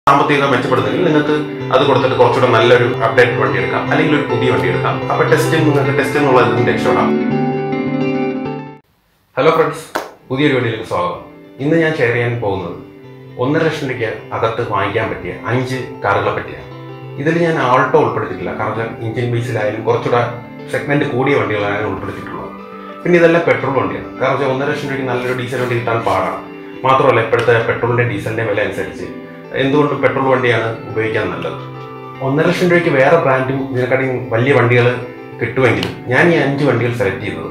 സാമ്പത്തികം മെച്ചപ്പെടുന്നെങ്കിൽ നിങ്ങൾക്ക് അത് കൊടുത്തിട്ട് കുറച്ചുകൂടെ നല്ലൊരു അപ്ഡേറ്റഡ് വണ്ടി എടുക്കാം അല്ലെങ്കിൽ ഒരു പുതിയ വണ്ടി എടുക്കാം അപ്പൊ ടെസ്റ്റിംഗ് നിങ്ങൾക്ക് ടെസ്റ്റ് എന്നുള്ളത് ഇതിന് രക്ഷപ്പെടാം ഹലോ ഫ്രണ്ട്സ് പുതിയൊരു വീഡിയോയിലേക്ക് സ്വാഗതം ഇന്ന് ഞാൻ ഷെയർ ചെയ്യാൻ പോകുന്നത് ഒന്നര ലക്ഷം രൂപയ്ക്ക് അകത്ത് വാങ്ങിക്കാൻ പറ്റിയ അഞ്ച് കാറുകളെ പറ്റിയാണ് ഇതിൽ ഞാൻ ആൾട്ടോ ഉൾപ്പെടുത്തിയിട്ടില്ല കാരണം ഇഞ്ചിൻ ബേസിലായാലും കുറച്ചുകൂടെ സെഗ്മെന്റ് കൂടിയ വണ്ടികളാണ് ഞാൻ ഉൾപ്പെടുത്തിയിട്ടുള്ളത് പിന്നെ ഇതെല്ലാം പെട്രോൾ വണ്ടിയാണ് കാരണം വെച്ചാൽ ഒന്നര ലക്ഷം രൂപയ്ക്ക് നല്ലൊരു ഡീസൽ വണ്ടി കിട്ടാൻ പാടാണ് മാത്രമല്ല ഇപ്പോഴത്തെ പെട്രോളിന്റെ ഡീസലിന്റെ വില അനുസരിച്ച് എന്തുകൊണ്ടും പെട്രോൾ വണ്ടിയാണ് ഉപയോഗിക്കാൻ നല്ലത് ഒന്നര ലക്ഷം രൂപയ്ക്ക് വേറെ ബ്രാൻഡും ഇതിനെക്കാട്ടിയും വലിയ വണ്ടികൾ കിട്ടുമെങ്കിലും ഞാൻ ഈ അഞ്ച് വണ്ടികൾ സെലക്ട് ചെയ്തത്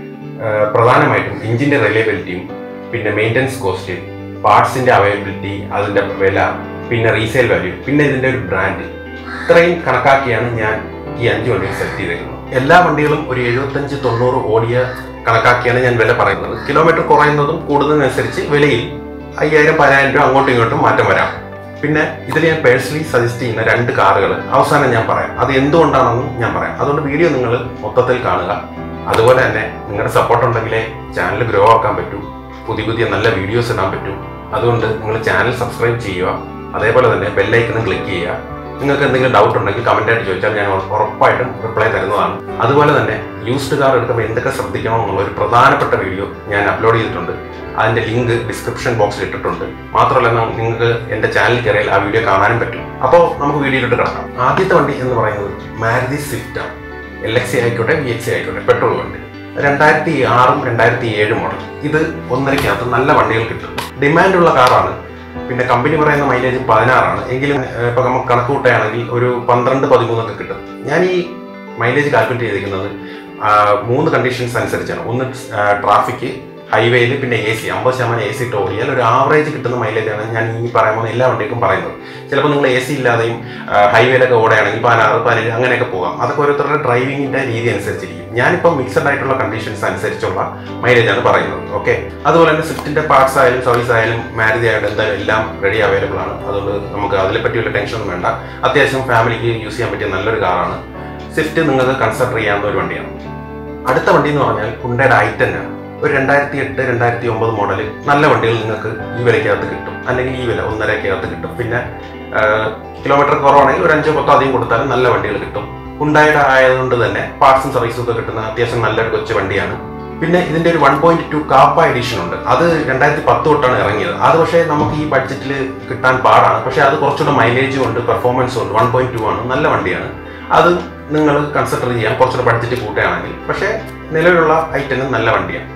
ആഹ് പ്രധാനമായിട്ടും എഞ്ചിന്റെ റിലയബിലിറ്റിയും പിന്നെ മെയിൻ്റനൻസ് കോസ്റ്റ് പാർട്സിന്റെ അവൈലബിലിറ്റി അതിന്റെ വില പിന്നെ റീസെയിൽ വാല്യൂ പിന്നെ ഇതിന്റെ ഒരു ബ്രാൻഡ് ഇത്രയും കണക്കാക്കിയാണ് ഞാൻ ഈ അഞ്ച് വണ്ടികൾ സെലക്ട് ചെയ്തേക്കുന്നത് എല്ലാ വണ്ടികളും ഒരു എഴുപത്തഞ്ച് തൊണ്ണൂറ് ഓടിയ കണക്കാക്കിയാണ് ഞാൻ വില പറയുന്നത് കിലോമീറ്റർ കുറയുന്നതും കൂടുന്നതിനനുസരിച്ച് വിലയിൽ അയ്യായിരം പതിനായിരം രൂപ അങ്ങോട്ടും ഇങ്ങോട്ടും മാറ്റം വരാം പിന്നെ ഇതിൽ ഞാൻ പേഴ്സണലി സജസ്റ്റ് ചെയ്യുന്ന രണ്ട് കാറുകൾ അവസാനം ഞാൻ പറയാം അത് എന്തുകൊണ്ടാണെന്ന് ഞാൻ പറയാം അതുകൊണ്ട് വീഡിയോ നിങ്ങൾ മൊത്തത്തിൽ കാണുക അതുപോലെ തന്നെ നിങ്ങളുടെ സപ്പോർട്ട് ഉണ്ടെങ്കിലേ ചാനൽ ഗ്രോ ആക്കാൻ പറ്റൂ പുതിയ പുതിയ നല്ല വീഡിയോസ് ഇടാൻ പറ്റൂ അതുകൊണ്ട് നിങ്ങൾ ചാനൽ സബ്സ്ക്രൈബ് ചെയ്യുക അതേപോലെ തന്നെ ബെല്ലൈക്കനും ക്ലിക്ക് ചെയ്യുക നിങ്ങൾക്ക് എന്തെങ്കിലും ഡൗട്ട് ഉണ്ടെങ്കിൽ കമന്റ് ആയിട്ട് ചോദിച്ചാൽ ഞാൻ ഉറ- ഉറപ്പായിട്ടും റിപ്ലൈ തരുന്നതാണ് അതുപോലെ തന്നെ യൂസ്ഡ് കാർ എടുക്കുമ്പോൾ എന്തൊക്കെ ശ്രദ്ധിക്കണം എന്നുള്ള ഒരു പ്രധാനപ്പെട്ട വീഡിയോ ഞാൻ അപ്ലോഡ് ചെയ്തിട്ടുണ്ട് അതിന്റെ ലിങ്ക് ഡിസ്ക്രിപ്ഷൻ ബോക്സിൽ ഇട്ടിട്ടുണ്ട് മാത്രമല്ല ന- നിങ്ങൾക്ക് എന്റെ ചാനൽ കയറിയാൽ ആ വീഡിയോ കാണാനും പറ്റും അപ്പോൾ നമുക്ക് വീഡിയോയിലോട്ട് കിടക്കാം ആദ്യത്തെ വണ്ടി എന്ന് പറയുന്നത് മാരുതി സ്വിഫ്റ്റ് ആണ് എൽ എക്സ് സി ആയിക്കോട്ടെ വി എക്സ് സി ആയിക്കോട്ടെ പെട്രോൾ വണ്ടി രണ്ടായിരത്തി ആറും രണ്ടായിരത്തി ഏഴും മോഡൽ ഇത് ഒന്നരയ്ക്കകത്ത് നല്ല വണ്ടികൾ കിട്ടും ഡിമാൻഡുള്ള കാറാണ് പിന്നെ കമ്പനി പറയുന്ന മൈലേജ് പതിനാറാണ് എങ്കിലും ഏഹ്, ഇപ്പൊ നമുക്ക് കണക്ക് കൂട്ടുകയാണെങ്കിൽ ഒരു പന്ത്രണ്ട് പതിമൂന്നൊക്കെ കിട്ടും ഞാൻ ഈ മൈലേജ് കാൽക്കുലേറ്റ് ചെയ്തിരിക്കുന്നത് ആ, മൂന്ന് കണ്ടീഷൻസ് അനുസരിച്ചാണ് ഒന്ന് ട്രാഫിക് ഹൈവേയിൽ പിന്നെ എ സി അമ്പത് ശതമാനം എ സി ഇട്ട് ഓടിയാൽ ഒരു ആവറേജ് കിട്ടുന്ന മൈലേജാണ് ഞാൻ ഈ പറയാൻ പോകുന്ന എല്ലാ വണ്ടിക്കും പറയുന്നത് ചിലപ്പോൾ നിങ്ങൾ എ സി ഇല്ലാതെയും ഹൈവേയിലൊക്കെ ഓടുകയാണെങ്കിൽ പതിനാറ് പതിനേഴ് അങ്ങനെയൊക്കെ പോകാം അതൊക്കെ ഓരോരുത്തരുടെ ഡ്രൈവിങ്ങിന്റെ രീതി അനുസരിച്ചിരിക്കും ഞാനിപ്പോൾ മിക്സഡ് ആയിട്ടുള്ള കണ്ടീഷൻസ് അനുസരിച്ചുള്ള മൈലേജ് ആണ് പറയുന്നത് ഓക്കെ അതുപോലെ തന്നെ സ്വിഫ്റ്റിന്റെ പാർട്സ് ആയാലും സർവീസ് ആയാലും മാരുതി ആയാലും എന്തായാലും എല്ലാം റെഡി അവൈലബിൾ ആണ് അതുകൊണ്ട് നമുക്ക് അതിനെ പറ്റിയുള്ള ടെൻഷൻ ഒന്നും വേണ്ട അത്യാവശ്യം ഫാമിലിക്ക് യൂസ് ചെയ്യാൻ പറ്റിയ നല്ലൊരു കാറാണ് സ്വിഫ്റ്റ് നിങ്ങൾക്ക് കൺസിഡർ ചെയ്യാവുന്ന ഒരു വണ്ടിയാണ് അടുത്ത വണ്ടി എന്ന് പറഞ്ഞാൽ ഹുണ്ടയുടെ ഐറ്റൻ ആണ് ഒരു രണ്ടായിരത്തി എട്ട് രണ്ടായിരത്തി ഒമ്പത് മോഡൽ നല്ല വണ്ടികൾ നിങ്ങൾക്ക് ഈ വിലയ്ക്കകത്ത് കിട്ടും അല്ലെങ്കിൽ ഈ വില ഒന്നരക്കകത്ത് കിട്ടും പിന്നെ കിലോമീറ്റർ കുറവാണെങ്കിൽ ഒരു അഞ്ചോ പത്തോ അധികം കൊടുത്താലും നല്ല വണ്ടികൾ കിട്ടും ഹുണ്ടായുടെ ആയതുകൊണ്ട് തന്നെ പാർട്സും സർവീസും ഒക്കെ കിട്ടുന്ന അത്യാവശ്യം നല്ലൊരു കൊച്ചു വണ്ടിയാണ് പിന്നെ ഇതിന്റെ ഒരു one point two kappa edition ഉണ്ട് അത് രണ്ടായിരത്തി പത്ത് തൊട്ടാണ് ഇറങ്ങിയത് അത് പക്ഷേ നമുക്ക് ഈ ബഡ്ജറ്റിൽ കിട്ടാൻ പാടാണ് പക്ഷേ അത് കുറച്ചുകൂടെ മൈലേജും ഉണ്ട് പെർഫോമൻസും ഉണ്ട് വൺ പോയിന്റ് ടു ആണ് നല്ല വണ്ടിയാണ് അത് നിങ്ങൾ കൺസിഡർ ചെയ്യാം കുറച്ചുകൂടെ ബഡ്ജറ്റ് കൂട്ടുകയാണെങ്കിൽ പക്ഷേ നിലവിലുള്ള ഐറ്റനും നല്ല വണ്ടിയാണ്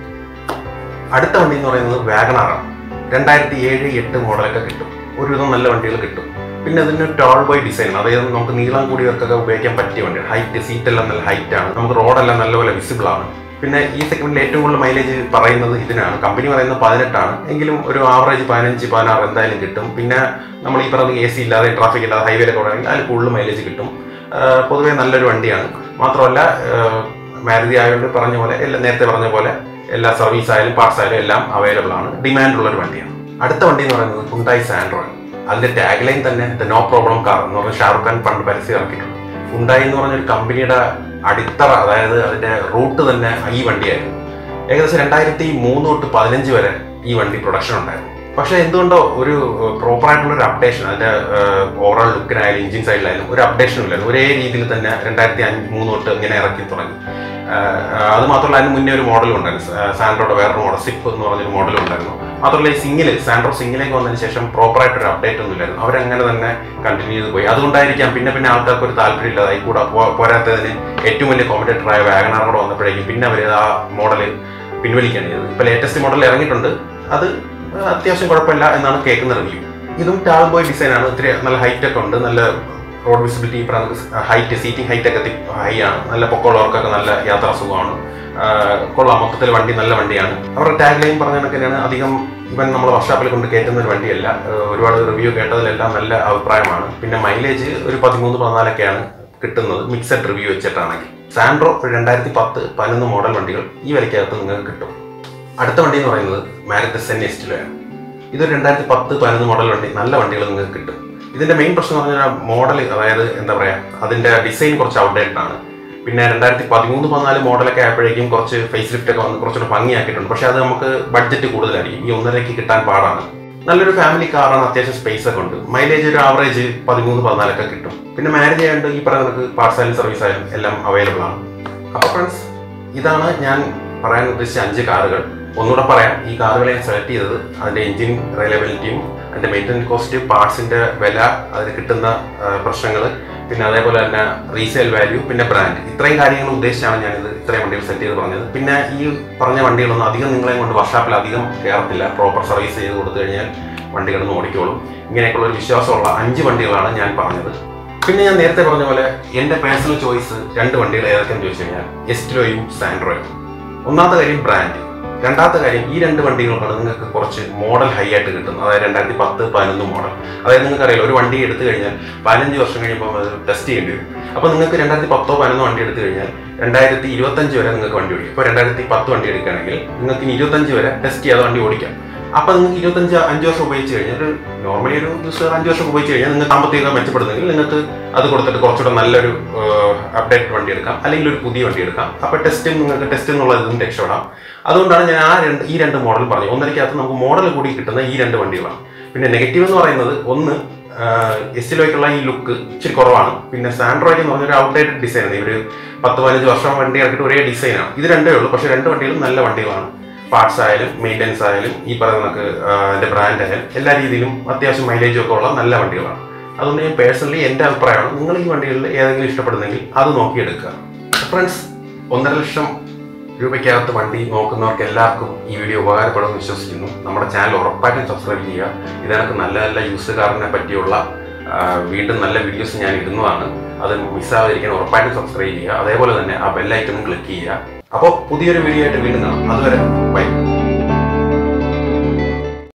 അടുത്ത വണ്ടി എന്ന് പറയുന്നത് വാഗണാറാണ് രണ്ടായിരത്തി ഏഴ് എട്ട് മോഡലൊക്കെ കിട്ടും ഒരുവിധം നല്ല വണ്ടികൾ കിട്ടും പിന്നെ അതിന് ടോൾ ബോയ് ഡിസൈൻ അതായത് നമുക്ക് നീളം കൂടിയവർക്കൊക്കെ ഉപയോഗിക്കാൻ പറ്റിയ വണ്ടിയാണ് ഹൈറ്റ് സീറ്റ് എല്ലാം നല്ല ഹൈറ്റ് ആണ് നമുക്ക് റോഡെല്ലാം നല്ലപോലെ വിസിബിൾ ആണ് പിന്നെ ഈ സെഗ്മെന്റിൽ ഏറ്റവും കൂടുതൽ മൈലേജ് പറയുന്നത് ഇതിനാണ് കമ്പനി പറയുന്നത് പതിനെട്ടാണ് എങ്കിലും ഒരു ആവറേജ് പതിനഞ്ച് പതിനാറ് എന്തായാലും കിട്ടും പിന്നെ നമ്മൾ ഈ പറഞ്ഞ എ സി ഇല്ലാതെ ട്രാഫിക് ഇല്ലാതെ ഹൈവേയിലൊക്കെ ഓടുകയാണെങ്കിൽ അതിൽ കൂടുതൽ മൈലേജ് കിട്ടും ആഹ് പൊതുവേ നല്ലൊരു വണ്ടിയാണ് മാത്രമല്ല ആഹ് മാരുതി ആയതുകൊണ്ട് പറഞ്ഞ പോലെ എല്ലാം നേരത്തെ പറഞ്ഞ പോലെ എല്ലാ സർവീസ് ആയാലും പാർട്സ് ആയാലും എല്ലാം അവൈലബിൾ ആണ് ഡിമാൻഡ് ഉള്ള ഒരു വണ്ടിയാണ് അടുത്ത വണ്ടി എന്ന് പറയുന്നത് ഹുണ്ടായി സാൻഡ്രോ അതിന്റെ ടാഗ് ലൈൻ തന്നെ ദ നോ പ്രോബ്ലം കാർ എന്ന് പറഞ്ഞ ഷാറുഖ് ഖാൻ പണ്ട് പരസ്യം ഇറക്കിയിട്ടുണ്ട് ഹുണ്ടായി എന്ന് പറഞ്ഞ ഒരു കമ്പനിയുടെ അടിത്തറ അതായത് അതിന്റെ റൂട്ട് തന്നെ ഈ വണ്ടിയായിരുന്നു ഏകദേശം രണ്ടായിരത്തി മൂന്ന് തൊട്ട് പതിനഞ്ച് വരെ ഈ വണ്ടി പ്രൊഡക്ഷൻ ഉണ്ടായിരുന്നു പക്ഷെ എന്തുകൊണ്ടോ ഒരു പ്രോപ്പർ ആയിട്ടുള്ള ഒരു അപ്ഡേഷൻ അതിന്റെ ഓവറോൾ ലുക്കിനായാലും എഞ്ചിൻ സൈഡിലായാലും ഒരു അപ്ഡേഷനും ഇല്ലായിരുന്നു ഒരേ രീതിയിൽ തന്നെ രണ്ടായിരത്തി അഞ്ച് മൂന്ന് തൊട്ട് ഇങ്ങനെ ഇറക്കി തുടങ്ങി ആഹ് അത് മാത്രമല്ല അതിന് മുന്നേ ഒരു മോഡലും ഉണ്ടായിരുന്നു സാ- സാൻഡ്രോയുടെ വേറൊരു മോഡൽ സിപ്പ് എന്ന് പറഞ്ഞൊരു മോഡലും ഉണ്ടായിരുന്നു മാത്രമല്ല ഈ സിംഗില് സാൻഡ്രോ സിംഗിലേക്ക് വന്നതിന് ശേഷം പ്രോപ്പർ ആയിട്ട് ഒരു അപ്ഡേറ്റ് ഒന്നും ഇല്ലായിരുന്നു അവരങ്ങനെ തന്നെ കണ്ടിന്യൂ ചെയ്ത് പോയി അതുകൊണ്ടായിരിക്കാം പിന്നെ പിന്നെ ആൾക്കാർക്ക് ഒരു താല്പര്യം ഇല്ലാതായി കൂടെ പോ- പോരാത്തതിന് ഏറ്റവും വലിയ കോമ്പറ്റേറ്ററായ വാഗനാർ കൂടെ വന്നപ്പോഴേക്കും പിന്നെ അവർ ആ മോഡൽ പിൻവലിക്കുകയാണ് ചെയ്തത് ഇപ്പൊ ലേറ്റസ്റ്റ് മോഡൽ ഇറങ്ങിയിട്ടുണ്ട് അത് അത്യാവശ്യം കുഴപ്പമില്ല എന്നാണ് കേൾക്കുന്ന റിവ്യൂ ഇതും ടാൾ ബോയ് ഡിസൈൻ ആണ് ഇത്തിരി നല്ല ഹൈറ്റ് ഒക്കെ ഉണ്ട് നല്ല road visibility height seating height ഒക്കെ ഹൈ ആണ് നല്ല പൊക്കമുള്ളവർക്കൊക്കെ നല്ല യാത്രാ സുഖമാണ് ആഹ് കൊള്ളാം മൊത്തത്തിൽ വണ്ടി നല്ല വണ്ടിയാണ് അവരുടെ ടാഗ് ലൈൻ പറഞ്ഞ കണക്കിനാണ് അധികം ഇവൻ നമ്മൾ വർഷാപ്പിൽ കൊണ്ട് കയറ്റുന്ന ഒരു വണ്ടിയല്ല ആഹ് ഒരുപാട് റിവ്യൂ കേട്ടതിലെല്ലാം നല്ല അഭിപ്രായമാണ് പിന്നെ മൈലേജ് ഒരു പതിമൂന്ന് പതിനാലൊക്കെയാണ് കിട്ടുന്നത് മിക്സഡ് റിവ്യൂ വെച്ചിട്ടാണെങ്കിൽ സാൻഡ്രോ ഒരു രണ്ടായിരത്തി പത്ത് പതിനൊന്ന് മോഡൽ വണ്ടികൾ ഈ വിലയ്ക്കകത്ത് നിങ്ങൾക്ക് കിട്ടും അടുത്ത വണ്ടി എന്ന് പറയുന്നത് മാരുതി സെൻ എസ്റ്റിലോയാണ് ഇതൊരു രണ്ടായിരത്തി പത്ത് പതിനൊന്ന് മോഡൽ വണ്ടി നല്ല വണ്ടികൾ നിങ്ങൾക്ക് കിട്ടും ഇതിന്റെ മെയിൻ പ്രശ്നം എന്ന് പറഞ്ഞാൽ മോഡൽ അതായത് എന്താ പറയാ അതിന്റെ ഡിസൈൻ കുറച്ച് ഔട്ട്ഡേറ്റഡ് ആണ് പിന്നെ രണ്ടായിരത്തി പതിമൂന്ന് പതിനാല് മോഡലൊക്കെ ആയപ്പോഴേക്കും കുറച്ച് ഫേസ് ലിഫ്റ്റ് ഒക്കെ വന്ന് കുറച്ചുകൂടെ ഭംഗിയാക്കിയിട്ടുണ്ട് പക്ഷെ അത് നമുക്ക് ബഡ്ജറ്റ് കൂടുതലായിരിക്കും ഈ ഒന്നരയ്ക്ക് കിട്ടാൻ പാടാണ് നല്ലൊരു ഫാമിലി കാറാണ് അത്യാവശ്യം സ്പേസ് ഒക്കെ ഉണ്ട് മൈലേജ് ഒരു ആവറേജ് പതിമൂന്ന് പതിനാലൊക്കെ കിട്ടും പിന്നെ മാനേജ് ചെയ്യാണ്ട് ഈ പറയുന്ന പാർട്സ് ആയാലും സർവീസ് ആയാലും എല്ലാം അവൈലബിൾ ആണ് അപ്പോൾ ഫ്രണ്ട്സ് ഇതാണ് ഞാൻ പറയാൻ ഉദ്ദേശിച്ച അഞ്ച് കാറുകൾ ഒന്നുകൂടെ പറയാം ഈ കാറുകളെ ഞാൻ സെലക്ട് ചെയ്തത് അതിൻ്റെ എഞ്ചിൻ റിലയബിലിറ്റിയും അതിൻ്റെ മെയിൻ്റനൻസ് കോസ്റ്റ് പാർട്സിൻ്റെ വില അതിന് കിട്ടുന്ന പ്രശ്നങ്ങൾ പിന്നെ അതേപോലെ തന്നെ റീസെയിൽ വാല്യൂ പിന്നെ ബ്രാൻഡ് ഇത്രയും കാര്യങ്ങൾ ഉദ്ദേശിച്ചാണ് ഞാനിത് ഇത്രയും വണ്ടികൾ സെറ്റ് ചെയ്ത് പറഞ്ഞത് പിന്നെ ഈ പറഞ്ഞ വണ്ടികളൊന്നും അധികം നിങ്ങളെ കൊണ്ട് വർഷാപ്പിൽ അധികം കയറത്തില്ല പ്രോപ്പർ സർവീസ് ചെയ്ത് കൊടുത്തു കഴിഞ്ഞാൽ വണ്ടികളൊന്നും ഓടിക്കോളും ഇങ്ങനെയൊക്കെയുള്ള ഒരു വിശ്വാസമുള്ള അഞ്ച് വണ്ടികളാണ് ഞാൻ പറഞ്ഞത് പിന്നെ ഞാൻ നേരത്തെ പറഞ്ഞ പോലെ എൻ്റെ പേഴ്സണൽ ചോയ്സ് രണ്ട് വണ്ടികൾ ഏതൊക്കെയെന്ന് ചോദിച്ചു കഴിഞ്ഞാൽ എസ്റ്റിലോയും സാൻഡ്രോയും ഒന്നാമത്തെ കാര്യം ബ്രാൻഡ് രണ്ടാമത്തെ കാര്യം ഈ രണ്ട് വണ്ടികളാണ് നിങ്ങൾക്ക് കുറച്ച് മോഡൽ ഹൈ ആയിട്ട് കിട്ടുന്നത് അതായത് രണ്ടായിരത്തി പത്ത് പതിനൊന്ന് മോഡൽ അതായത് നിങ്ങൾക്ക് അറിയാലോ ഒരു വണ്ടി എടുത്തു കഴിഞ്ഞാൽ പതിനഞ്ച് വർഷം കഴിയുമ്പോൾ അത് ടെസ്റ്റ് ചെയ്യേണ്ടി വരും അപ്പോൾ നിങ്ങൾക്ക് രണ്ടായിരത്തി പത്തോ പതിനൊന്നോ വണ്ടി എടുത്തു കഴിഞ്ഞാൽ രണ്ടായിരത്തി ഇരുപത്തഞ്ച് വരെ നിങ്ങൾക്ക് വണ്ടി ഓടിക്കാം ഇപ്പോൾ രണ്ടായിരത്തി പത്ത് വണ്ടി എടുക്കുകയാണെങ്കിൽ നിങ്ങൾക്ക് ഇനി ഇരുപത്തഞ്ച് വരെ ടെസ്റ്റ് ചെയ്യാതെ വണ്ടി ഓടിക്കാം അപ്പോൾ നിങ്ങൾക്ക് ഇരുപത്തഞ്ച് അഞ്ച് വർഷം ഉപയോഗിച്ച് കഴിഞ്ഞാൽ ഒരു നോർമലി ഒരു യൂസർ അഞ്ച് വർഷം ഉപയോഗിച്ച് കഴിഞ്ഞാൽ നിങ്ങൾക്ക് സാമ്പത്തികം മെച്ചപ്പെടുന്നെങ്കിൽ നിങ്ങൾക്ക് അത് കൊടുത്തിട്ട് കുറച്ചുകൂടെ നല്ലൊരു അപ്ഡേറ്റ് വണ്ടി എടുക്കാം അല്ലെങ്കിൽ ഒരു പുതിയ വണ്ടി എടുക്കാം അപ്പോൾ ടെസ്റ്റും നിങ്ങൾക്ക് ടെസ്റ്റ് എന്നുള്ള ഇതും രക്ഷപ്പെടാം അതുകൊണ്ടാണ് ഞാൻ ആ രണ്ട് ഈ രണ്ട് മോഡൽ പറഞ്ഞത് ഒന്നരക്കകത്ത് നമുക്ക് മോഡൽ കൂടി കിട്ടുന്ന ഈ രണ്ട് വണ്ടികളാണ് പിന്നെ നെഗറ്റീവ് എന്ന് പറയുന്നത് ഒന്ന് എസ്സിലേക്കുള്ള ഈ ലുക്ക് ഇച്ചിരി കുറവാണ് പിന്നെ സാൻഡ്രോയിഡ് എന്ന് പറഞ്ഞൊരു ഔട്ട്ഡേറ്റഡ് ഡിസൈനാണ് ഇവർ പത്ത് പതിനഞ്ച് വർഷം വണ്ടി ഇറക്കിയിട്ട് ഒരേ ഡിസൈനാണ് ഇത് രണ്ടേ ഉള്ളൂ പക്ഷേ രണ്ട് വണ്ടികളും നല്ല വണ്ടികളാണ് പാർട്സ് ആയാലും മെയിൻ്റെനൻസ് ആയാലും ഈ പറയുന്ന കണക്ക് അതിൻ്റെ ബ്രാൻഡ് ആയാലും എല്ലാ രീതിയിലും അത്യാവശ്യം മൈലേജും ഒക്കെ ഉള്ള നല്ല വണ്ടികളാണ് അതുകൊണ്ട് ഞാൻ പേഴ്സണലി എൻ്റെ അഭിപ്രായമാണ് നിങ്ങൾ ഈ വണ്ടികളിൽ ഏതെങ്കിലും ഇഷ്ടപ്പെടുന്നെങ്കിൽ അത് നോക്കിയെടുക്കുക ഫ്രണ്ട്സ് ഒന്നര ലക്ഷം രൂപയ്ക്കകത്ത് വണ്ടി നോക്കുന്നവർക്ക് എല്ലാവർക്കും ഈ വീഡിയോ ഉപകാരപ്പെടുമെന്ന് വിശ്വസിക്കുന്നു നമ്മുടെ ചാനൽ ഉറപ്പായിട്ടും സബ്സ്ക്രൈബ് ചെയ്യുക ഇതിനകത്ത് നല്ല നല്ല യൂസ് കാറിനെ പറ്റിയുള്ള ആ, വീണ്ടും നല്ല വീഡിയോസ് ഞാൻ ഇടുന്നതാണ് അത് മിസ്സാവാതിരിക്കാൻ ഉറപ്പായിട്ടും സബ്സ്ക്രൈബ് ചെയ്യുക അതേപോലെ തന്നെ ആ ബെല്ലൈക്കണും ക്ലിക്ക് ചെയ്യുക അപ്പോൾ പുതിയൊരു വീഡിയോ ആയിട്ട് വീണ്ടും കാണാം അതുവരെ ബൈ